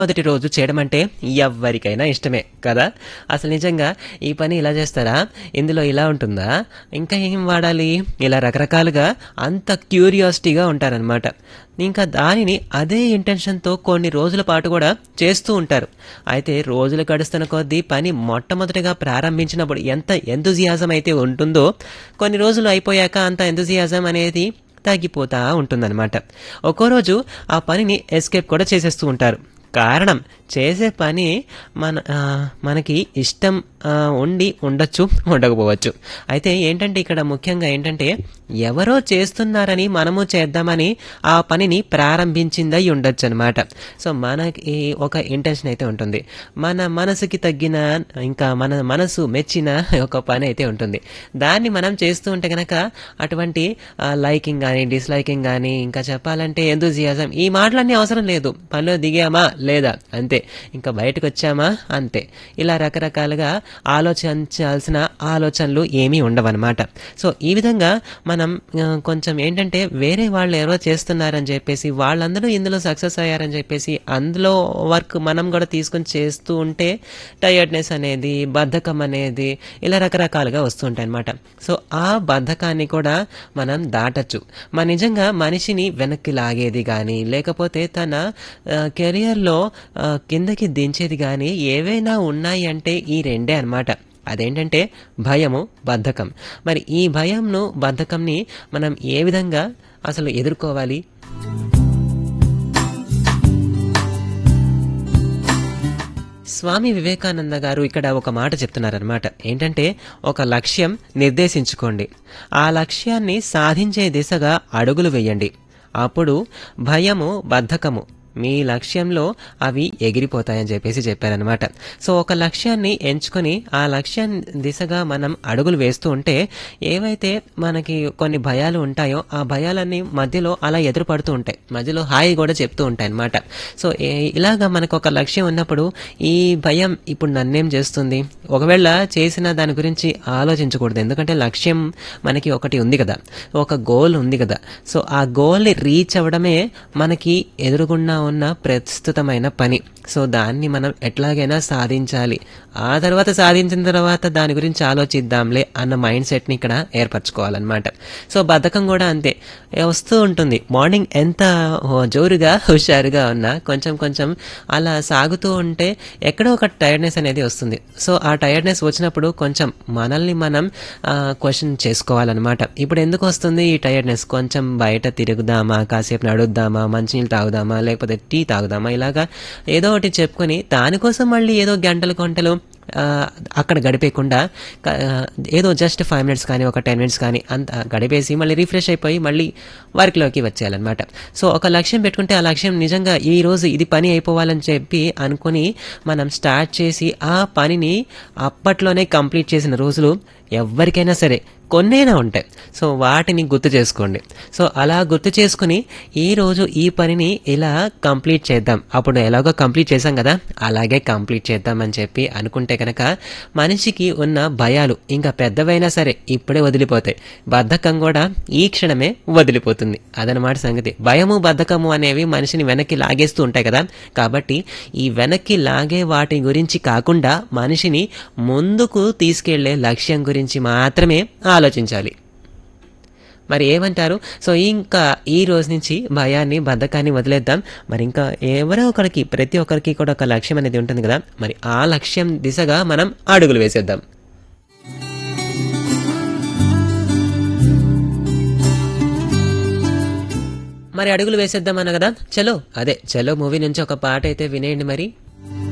మొదటి రోజు చేయడం అంటే ఎవరికైనా ఇష్టమే కదా అసలు నిజంగా ఈ పని ఇలా చేస్తారా ఇందులో ఇలా ఉంటుందా ఇంకా ఏం వాడాలి ఇలా రకరకాలుగా అంత క్యూరియాసిటీగా ఉంటారనమాట ఇంకా దానిని అదే ఇంటెన్షన్తో కొన్ని రోజుల పాటు కూడా చేస్తూ ఉంటారు అయితే రోజులు గడుస్తున్న కొద్దీ పని మొట్టమొదటిగా ప్రారంభించినప్పుడు ఎంత ఎంతుజియాజం అయితే ఉంటుందో కొన్ని రోజులు అయిపోయాక అంత ఎంతుజియాజం అనేది తగ్గిపోతా ఉంటుందన్నమాట ఒక్కో రోజు ఆ పనిని ఎస్కేప్ కూడా చేసేస్తూ ఉంటారు కారణం చేసే పని మన ఆ, మనకి ఇష్టం ఆ, ఉండి ఉండొచ్చు ఉండకపోవచ్చు అయితే ఏంటంటే ఇక్కడ ముఖ్యంగా ఏంటంటే ఎవరో చేస్తున్నారని మనము చేద్దామని ఆ పనిని ప్రారంభించిందై ఉండొచ్చు అనమాట సో మనకి ఒక ఇంటెన్షన్ అయితే ఉంటుంది మన మనసుకి తగ్గిన ఇంకా మన మనసు మెచ్చిన ఒక పని అయితే ఉంటుంది దాన్ని మనం చేస్తూ ఉంటే కనుక అటువంటి లైకింగ్ కానీ డిస్లైకింగ్ కానీ ఇంకా చెప్పాలంటే ఎంతూజియాజం ఈ మాటలన్నీ అవసరం లేదు పనిలో దిగామా లేదా అంతే ఇంకా బయటకు వచ్చామా అంతే ఇలా రకరకాలుగా ఆలోచించాల్సిన ఆలోచనలు ఏమీ ఉండవన్నమాట సో ఈ విధంగా మనం ఆ, కొంచెం ఏంటంటే వేరే వాళ్ళు ఎవరో చేస్తున్నారని చెప్పేసి వాళ్ళందరూ ఇందులో సక్సెస్ అయ్యారని చెప్పేసి అందులో వర్క్ మనం కూడా తీసుకొని చేస్తూ ఉంటే టయర్డ్నెస్ అనేది బద్ధకం అనేది ఇలా రకరకాలుగా వస్తుంటాయి అనమాట సో ఆ బద్ధకాన్ని కూడా మనం దాటచ్చు మన నిజంగా మనిషిని వెనక్కి లాగేది కానీ లేకపోతే తన ఆ, కెరియర్లో ఆ, కిందకి దించేది కానీ ఏవైనా ఉన్నాయి అంటే ఈ రెండే అన్నమాట అదేంటంటే భయము బద్ధకం మరి ఈ భయంను బద్ధకంని మనం ఏ విధంగా అసలు ఎదుర్కోవాలి స్వామి వివేకానంద గారు ఇక్కడ ఒక మాట చెప్తున్నారనమాట ఏంటంటే ఒక లక్ష్యం నిర్దేశించుకోండి ఆ లక్ష్యాన్ని సాధించే దిశగా అడుగులు వేయండి అప్పుడు భయము బద్ధకము మీ లక్ష్యంలో అవి ఎగిరిపోతాయని చెప్పేసి చెప్పారనమాట సో ఒక లక్ష్యాన్ని ఎంచుకొని ఆ లక్ష్యం దిశగా మనం అడుగులు వేస్తూ ఉంటే ఏవైతే మనకి కొన్ని భయాలు ఉంటాయో ఆ భయాలన్నీ మధ్యలో అలా ఎదురుపడుతూ ఉంటాయి మధ్యలో హాయి కూడా చెప్తూ ఉంటాయి అనమాట సో ఏ- ఇలాగా మనకు ఒక లక్ష్యం ఉన్నప్పుడు ఈ భయం ఇప్పుడు నన్నేం చేస్తుంది ఒకవేళ చేసిన దాని గురించి ఆలోచించకూడదు ఎందుకంటే లక్ష్యం మనకి ఒకటి ఉంది కదా ఒక గోల్ ఉంది కదా సో ఆ గోల్ని రీచ్ అవ్వడమే మనకి ఎదురుగుండా ఉన్న ప్రస్తుతమైన పని సో దాన్ని మనం ఎట్లాగైనా సాధించాలి ఆ తర్వాత సాధించిన తర్వాత దాని గురించి ఆలోచిద్దాంలే అన్న మైండ్ సెట్ని ఇక్కడ ఏర్పరచుకోవాలన్నమాట సో బద్ధకం కూడా అంతే ఏ వస్తూ ఉంటుంది మార్నింగ్ ఎంత ఓ, జోరుగా హుషారుగా ఉన్నా కొంచెం కొంచెం అలా సాగుతూ ఉంటే ఎక్కడో ఒక టైర్డ్నెస్ అనేది వస్తుంది సో ఆ టైర్డ్నెస్ వచ్చినప్పుడు కొంచెం మనల్ని మనం క్వశ్చన్ చేసుకోవాలన్నమాట ఇప్పుడు ఎందుకు వస్తుంది ఈ టైర్డ్నెస్ కొంచెం బయట తిరుగుదామా కాసేపు నడుద్దామా మంచినీళ్ళు తాగుదామా లేకపోతే టీ తాగుదామా ఇలాగా ఏదో ఒకటి చెప్పుకొని దానికోసం మళ్ళీ ఏదో గంటలు గంటలు ఆ, అక్కడ గడిపేయకుండా క- ఆ, ఏదో జస్ట్ ఫైవ్ మినిట్స్ కానీ ఒక టెన్ మినిట్స్ కానీ అంత గడిపేసి మళ్ళీ రిఫ్రెష్ అయిపోయి మళ్ళీ వర్క్లోకి వచ్చేయాలన్నమాట సో ఒక లక్ష్యం పెట్టుకుంటే ఆ లక్ష్యం నిజంగా ఈ రోజు ఇది పని అయిపోవాలని చెప్పి అనుకొని మనం స్టార్ట్ చేసి ఆ పనిని అప్పట్లోనే కంప్లీట్ చేసిన రోజులు ఎవరికైనా సరే కొన్నైనా ఉంటాయి సో వాటిని గుర్తు చేసుకోండి సో అలా గుర్తు చేసుకుని ఈ రోజు ఈ పనిని ఇలా కంప్లీట్ చేద్దాం అప్పుడు ఎలాగో కంప్లీట్ చేసాం కదా అలాగే కంప్లీట్ చేద్దామని చెప్పి అనుకుంటే కనుక మనిషికి ఉన్న భయాలు ఇంకా పెద్దవైనా సరే ఇప్పుడే వదిలిపోతాయి బద్ధకం కూడా ఈ క్షణమే వదిలిపోతుంది అదనమాట సంగతి భయము బద్ధకము అనేవి మనిషిని వెనక్కి లాగేస్తూ ఉంటాయి కదా కాబట్టి ఈ వెనక్కి లాగే వాటి గురించి కాకుండా మనిషిని ముందుకు తీసుకెళ్లే లక్ష్యం గురించి మాత్రమే ఆలోచించాలి మరి ఏమంటారు సో ఇంకా ఈ రోజు నుంచి భయాన్ని బద్ధకాన్ని వదిలేద్దాం మరి ఇంకా ఎవరో ఒకరికి ప్రతి ఒక్కరికి కూడా ఒక లక్ష్యం అనేది ఉంటుంది కదా మరి ఆ లక్ష్యం దిశగా మనం అడుగులు వేసేద్దాం మరి అడుగులు వేసేద్దాం అన్న కదా చలో అదే చలో మూవీ నుంచి ఒక పాట అయితే వినేయండి మరి